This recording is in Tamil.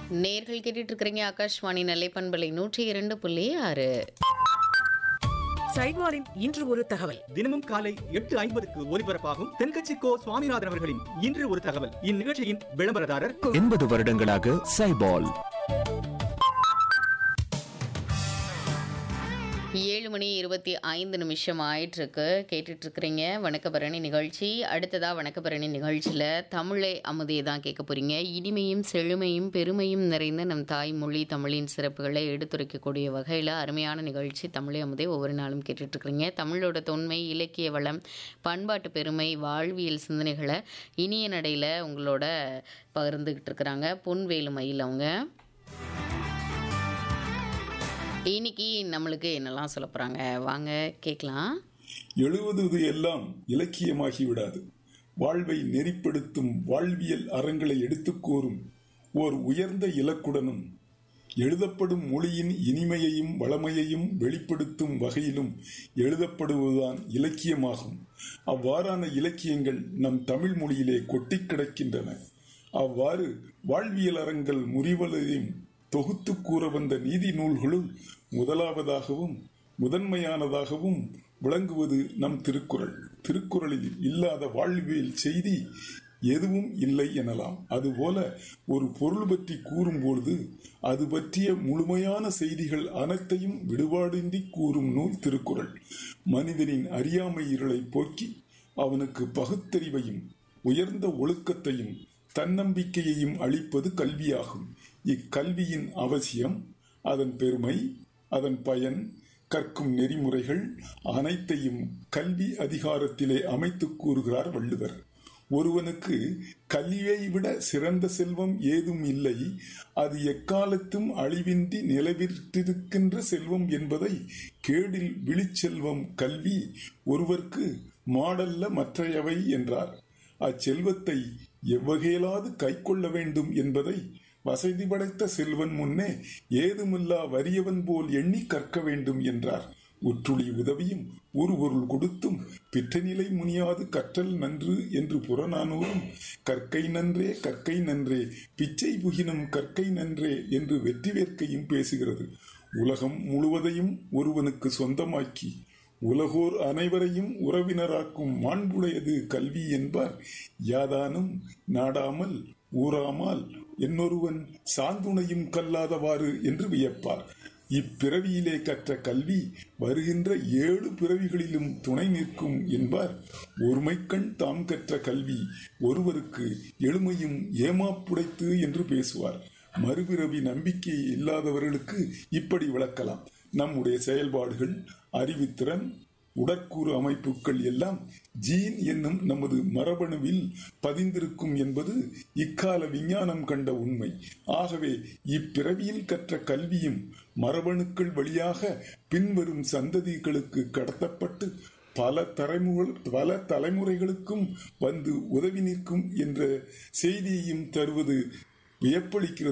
நேர்கள் கேட்டுட்டு இருக்கிறீங்க ஆகாஷ்வாணி நெல்லை பண்பலை நூற்றி இரண்டு புள்ளி ஆறு சைட்வாரின் இன்று ஒரு தகவல் தினமும் காலை எட்டு ஐம்பதுக்கு ஒலிபரப்பாகும் தென்கட்சி கோ சுவாமிநாதன் அவர்களின் இன்று ஒரு தகவல் இந்நிகழ்ச்சியின் விளம்பரதாரர் எண்பது வருடங்களாக சைபால் ஏழு மணி இருபத்தி ஐந்து நிமிஷம் ஆயிட்டிருக்கு கேட்டுட்டு இருக்கிறீங்க வணக்கபரணி நிகழ்ச்சி அடுத்ததா வணக்கபரணி நிகழ்ச்சியில் தமிழை அமுதே தான் கேட்க போறீங்க இனிமையும் செழுமையும் பெருமையும் நிறைந்த நம் தாய்மொழி தமிழின் சிறப்புகளை எடுத்துரைக்கக்கூடிய வகையில் அருமையான நிகழ்ச்சி தமிழை அமுதே ஒவ்வொரு நாளும் கேட்டுட்டு இருக்கிறீங்க தமிழோட தொன்மை இலக்கிய வளம் பண்பாட்டு பெருமை வாழ்வியல் சிந்தனைகளை இனிய நடையில் உங்களோட பகிர்ந்துக்கிட்டு இருக்கிறாங்க பொன்வேலு மயில் அவங்க இன்னைக்கு நம்மளுக்கு என்னெல்லாம் சொல்ல போகிறாங்க வாங்க கேட்கலாம் எழுதுவது எல்லாம் இலக்கியமாகி விடாது வாழ்வை நெறிப்படுத்தும் வாழ்வியல் அறங்களை எடுத்துக் கூறும் ஓர் உயர்ந்த இலக்குடனும் எழுதப்படும் மொழியின் இனிமையையும் வளமையையும் வெளிப்படுத்தும் வகையிலும் எழுதப்படுவதுதான் இலக்கியமாகும் அவ்வாறான இலக்கியங்கள் நம் தமிழ் மொழியிலே கொட்டிக் கிடக்கின்றன அவ்வாறு வாழ்வியல் அறங்கள் முறிவதையும் தொகுத்து கூற வந்த நீதி நூல்களுள் முதலாவதாகவும் முதன்மையானதாகவும் விளங்குவது நம் திருக்குறள் திருக்குறளில் இல்லாத வாழ்வியல் செய்தி எதுவும் இல்லை எனலாம் அதுபோல ஒரு பொருள் பற்றி கூறும்பொழுது அது பற்றிய முழுமையான செய்திகள் அனைத்தையும் விடுபாடின்றி கூறும் நூல் திருக்குறள் மனிதனின் அறியாமை இருளை போக்கி அவனுக்கு பகுத்தறிவையும் உயர்ந்த ஒழுக்கத்தையும் தன்னம்பிக்கையையும் அளிப்பது கல்வியாகும் இக்கல்வியின் அவசியம் அதன் பெருமை அதன் பயன் கற்கும் நெறிமுறைகள் அனைத்தையும் கல்வி அதிகாரத்திலே அமைத்துக் கூறுகிறார் வள்ளுவர் ஒருவனுக்கு கல்வியை விட சிறந்த செல்வம் ஏதும் இல்லை அது எக்காலத்தும் அழிவின்றி நிலவிற்றிருக்கின்ற செல்வம் என்பதை கேடில் விழிச்செல்வம் கல்வி ஒருவர்க்கு மாடல்ல மற்றையவை என்றார் அச்செல்வத்தை எவ்வகையிலாது கைக்கொள்ள வேண்டும் என்பதை வசதி படைத்த செல்வன் முன்னே ஏதுமில்லா வறியவன் போல் எண்ணி கற்க வேண்டும் என்றார் உற்றுளி உதவியும் ஒரு பொருள் கொடுத்தும் பிற்றநிலை முனியாது கற்றல் நன்று என்று புறநானூறும் கற்கை நன்றே கற்கை நன்றே பிச்சை புகினும் கற்கை நன்றே என்று வெற்றி வேர்க்கையும் பேசுகிறது உலகம் முழுவதையும் ஒருவனுக்கு சொந்தமாக்கி உலகோர் அனைவரையும் உறவினராக்கும் மாண்புடையது கல்வி என்பார் யாதானும் நாடாமல் ஊறாமல் என்னொருவன் சாந்துணையும் கல்லாதவாறு என்று வியப்பார் இப்பிறவியிலே கற்ற கல்வி வருகின்ற ஏழு பிறவிகளிலும் துணை நிற்கும் என்பார் ஒருமைக்கண் தாம் கற்ற கல்வி ஒருவருக்கு எளிமையும் ஏமாப்புடைத்து என்று பேசுவார் மறுபிறவி நம்பிக்கை இல்லாதவர்களுக்கு இப்படி விளக்கலாம் நம்முடைய செயல்பாடுகள் அறிவுத்திறன் உடற்கூறு அமைப்புகள் எல்லாம் ஜீன் என்னும் நமது மரபணுவில் பதிந்திருக்கும் என்பது இக்கால விஞ்ஞானம் கண்ட உண்மை ஆகவே இப்பிறவியில் கற்ற கல்வியும் மரபணுக்கள் வழியாக பின்வரும் சந்ததிகளுக்கு கடத்தப்பட்டு பல தலைமுறை பல தலைமுறைகளுக்கும் வந்து உதவி நிற்கும் என்ற செய்தியையும் தருவது வியப்பளிக்கிறது